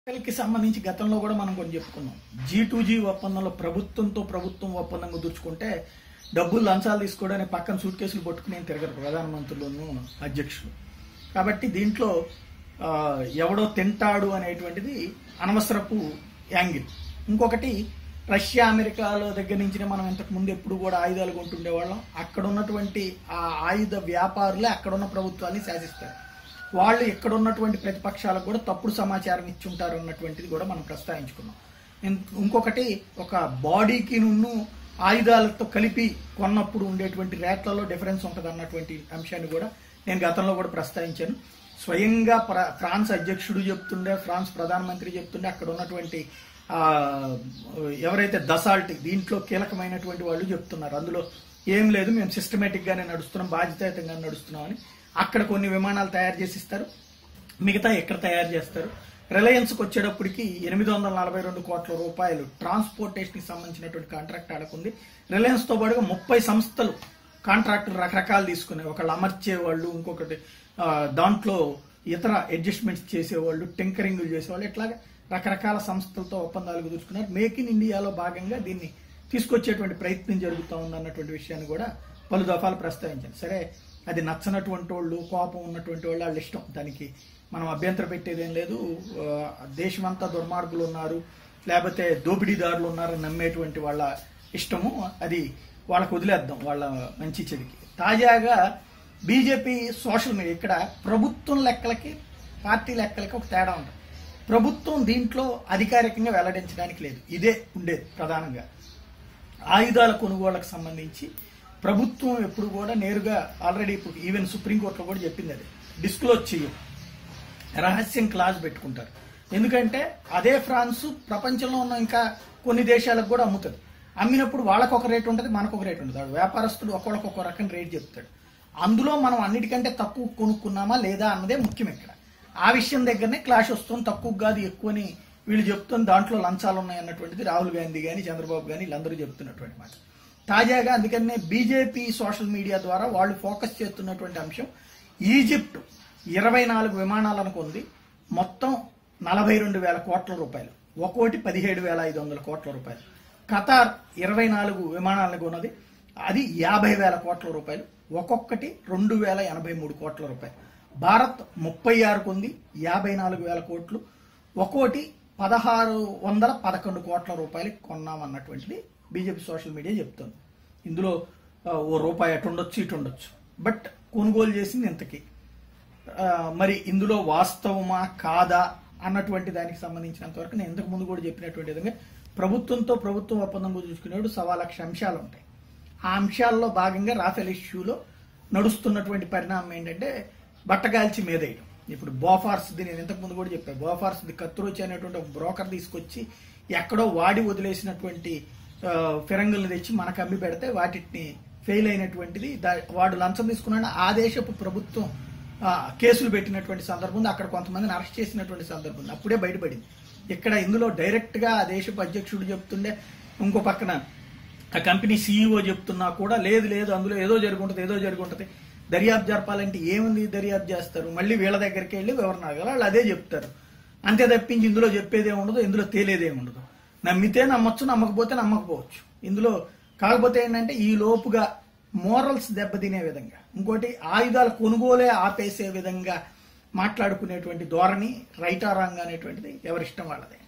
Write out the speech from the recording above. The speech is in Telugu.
కి సంబంధించి గతంలో కూడా మనం కొన్ని చెప్పుకున్నాం జీ టు జీ ఒప్పందంలో ప్రభుత్వంతో ప్రభుత్వం ఒప్పందం కుదుర్చుకుంటే డబ్బులు లంచాలు తీసుకోవడానికి పక్కన సూట్ కేసులు పట్టుకుని తిరగరు ప్రధానమంత్రులను అధ్యక్షులు కాబట్టి దీంట్లో ఆ, ఎవడో తింటాడు అనేటువంటిది అనవసరపు యాంగిల్ ఇంకొకటి రష్యా అమెరికాలో దగ్గర నుంచి మనం ఇంతకు ముందు ఎప్పుడు కూడా ఆయుధాలు కొంటుండే వాళ్ళం అక్కడ ఉన్నటువంటి ఆ ఆయుధ వ్యాపారులే అక్కడ ఉన్న ప్రభుత్వాన్ని శాసిస్తారు వాళ్ళు ఇక్కడ ఉన్నటువంటి ప్రతిపక్షాలకు కూడా తప్పుడు సమాచారం ఇచ్చుంటారు అన్నటువంటిది కూడా మనం ప్రస్తావించుకున్నాం ఇం- ఇంకొకటి ఒక బాడీకి నున్ను ఆయుధాలతో కలిపి కొన్నప్పుడు ఉండేటువంటి రేట్లలో డిఫరెన్స్ ఉంటుంది అన్నటువంటి అంశాన్ని కూడా నేను గతంలో కూడా ప్రస్తావించాను స్వయంగా ఫ్రా- ఫ్రాన్స్ అధ్యక్షుడు చెప్తుండే ఫ్రాన్స్ ప్రధానమంత్రి చెప్తుండే అక్కడ ఉన్నటువంటి ఆ, ఎవరైతే దసాల్ట్ దీంట్లో కీలకమైనటువంటి వాళ్ళు చెప్తున్నారు అందులో ఏం లేదు మేము సిస్టమేటిక్ గానే నడుస్తున్నాం బాధ్యతాయుతంగా నడుస్తున్నాం అని అక్కడ కొన్ని విమానాలు తయారు చేసి ఇస్తారు మిగతా ఎక్కడ తయారు చేస్తారు రిలయన్స్కి వచ్చేటప్పటికి ఎనిమిది వందల నలభై రెండు కోట్ల రూపాయలు ట్రాన్స్పోర్టేషన్ కి సంబంధించినటువంటి కాంట్రాక్ట్ ఆడకుంది రిలయన్స్ తో పాటుగా ముప్పై సంస్థలు కాంట్రాక్టులు రకరకాలు తీసుకున్నాయి ఒకళ్ళు అమర్చే వాళ్ళు ఇంకొకటి ఆ, దాంట్లో ఇతర అడ్జస్ట్మెంట్స్ చేసేవాళ్ళు టింకరింగ్ చేసేవాళ్ళు ఇట్లాగా రకరకాల సంస్థలతో ఒప్పందాలు కుదుర్చుకున్నారు మేక్ ఇన్ ఇండియాలో భాగంగా దీన్ని తీసుకొచ్చేటువంటి ప్రయత్నం జరుగుతూ ఉంది అన్నటువంటి విషయాన్ని కూడా పలు దఫాలు ప్రస్తావించాను సరే అది నచ్చనటువంటి వాళ్ళు కోపం ఉన్నటువంటి వాళ్ళు వాళ్ళ ఇష్టం దానికి మనం అభ్యంతరం పెట్టేదేం లేదు ఆ, దేశమంతా దుర్మార్గులు ఉన్నారు లేకపోతే దోపిడీదారులు ఉన్నారని నమ్మేటువంటి వాళ్ళ ఇష్టము అది వాళ్ళకు వదిలేద్దాం వాళ్ళ మంచి చెడికి తాజాగా బీజేపీ సోషల్ మీడియా ఇక్కడ ప్రభుత్వం లెక్కలకి పార్టీ లెక్కలకి ఒక తేడా ఉంటుంది ప్రభుత్వం దీంట్లో అధికారికంగా వెల్లడించడానికి లేదు ఇదే ఉండేది ప్రధానంగా ఆయుధాల కొనుగోళ్లకు సంబంధించి ప్రభుత్వం ఎప్పుడు కూడా నేరుగా ఆల్రెడీ ఇప్పుడు ఈవెన్ సుప్రీంకోర్టులో కూడా చెప్పింది అది డిస్క్లోజ్ చేయు రహస్యం క్లాజ్ పెట్టుకుంటారు ఎందుకంటే అదే ఫ్రాన్స్ ప్రపంచంలో ఉన్న ఇంకా కొన్ని దేశాలకు కూడా అమ్ముతుంది అమ్మినప్పుడు వాళ్ళకు ఒక రేట్ ఉంటుంది మనకు ఒక రేట్ ఉంటుంది వాడు వ్యాపారస్తుడు ఒకళ్ళకి ఒక రకం రేట్ చెప్తాడు అందులో మనం అన్నిటికంటే తక్కువ కొనుక్కున్నామా లేదా అన్నదే ముఖ్యం ఇక్కడ ఆ విషయం దగ్గరనే క్లాష్ వస్తుంది తక్కువ కాదు ఎక్కువని వీళ్ళు చెప్తున్న దాంట్లో లంచాలు ఉన్నాయి అన్నటువంటిది రాహుల్ గాంధీ కానీ చంద్రబాబు కానీ వీళ్ళందరూ చెప్తున్నటువంటి మాట తాజాగా అందుకనే బీజేపీ సోషల్ మీడియా ద్వారా వాళ్ళు ఫోకస్ చేస్తున్నటువంటి అంశం ఈజిప్ట్ ఇరవై నాలుగు విమానాలను కొంది మొత్తం నలభై రెండు వేల కోట్ల రూపాయలు ఒక్కోటి పదిహేడు వేల ఐదు వందల కోట్ల రూపాయలు ఖతార్ ఇరవై నాలుగు విమానాలను కొన్నది అది యాభై వేల కోట్ల రూపాయలు ఒక్కొక్కటి రెండు వేల ఎనభై మూడు కోట్ల రూపాయలు భారత్ ముప్పై ఆరు కొంది యాభై నాలుగు వేల కోట్లు ఒక్కోటి పదహారు వందల పదకొండు కోట్ల రూపాయలకి కొన్నామన్నటువంటిది బీజేపీ సోషల్ మీడియా చెప్తుంది ఇందులో ఆ, ఓ రూపాయి అటు ఉండొచ్చు ఇటు ఉండొచ్చు బట్ కొనుగోలు చేసింది ఇంతకి ఆ, మరి ఇందులో వాస్తవమా కాదా అన్నటువంటి దానికి సంబంధించినంత వరకు నేను ఇంతకు ముందు కూడా చెప్పినటువంటి విధంగా ప్రభుత్వంతో ప్రభుత్వం ఒప్పందం కుదుర్చుకునేప్పుడు సవా లక్ష అంశాలు ఉంటాయి ఆ అంశాల్లో భాగంగా రాఫెల్ ఇష్యూలో నడుస్తున్నటువంటి పరిణామం ఏంటంటే బట్టగాల్చి మీదేయడం ఇప్పుడు బోఫార్స్ ది నేను ఇంతకు ముందు కూడా చెప్పాను బోఫార్స్ ది కత్తురుచి అనేటువంటి ఒక బ్రోకర్ తీసుకొచ్చి ఎక్కడో వాడి వదిలేసినటువంటి ఆ, ఫిరంగుల్ని తెచ్చి మనకు అమ్మి పెడితే వాటిని ఫెయిల్ అయినటువంటిది దా- వాడు లంచం తీసుకున్నాడు ఆ దేశపు ప్రభుత్వం ఆ, కేసులు పెట్టినటువంటి సందర్భం ఉంది అక్కడ కొంతమందిని అరెస్ట్ చేసినటువంటి సందర్భం ఉంది అప్పుడే బయటపడింది ఇక్కడ ఇందులో డైరెక్ట్ గా ఆ దేశపు అధ్యక్షుడు చెప్తుండే ఇంకో పక్కన ఆ కంపెనీ సీఈఓ చెప్తున్నా కూడా లేదు లేదు అందులో ఏదో జరుగుంటది ఏదో జరుగుంటది దర్యాప్తు జరపాలంటే ఏముంది దర్యాప్తు చేస్తారు మళ్ళీ వీళ్ళ దగ్గరికి వెళ్ళి వివరణ అడగాలి వాళ్ళు అదే చెప్తారు అంతే తప్పించి ఇందులో చెప్పేదే ఉండదు ఇందులో తేలేదే ఉండదు నమ్మితే నమ్మొచ్చు నమ్మకపోతే నమ్మకపోవచ్చు ఇందులో కాకపోతే ఏంటంటే ఈ లోపుగా మోరల్స్ దెబ్బతినే విధంగా ఇంకోటి ఆయుధాల కొనుగోలే ఆపేసే విధంగా మాట్లాడుకునేటువంటి ధోరణి రైటారాంగ్ అనేటువంటిది ఎవరిష్టం వాళ్ళదే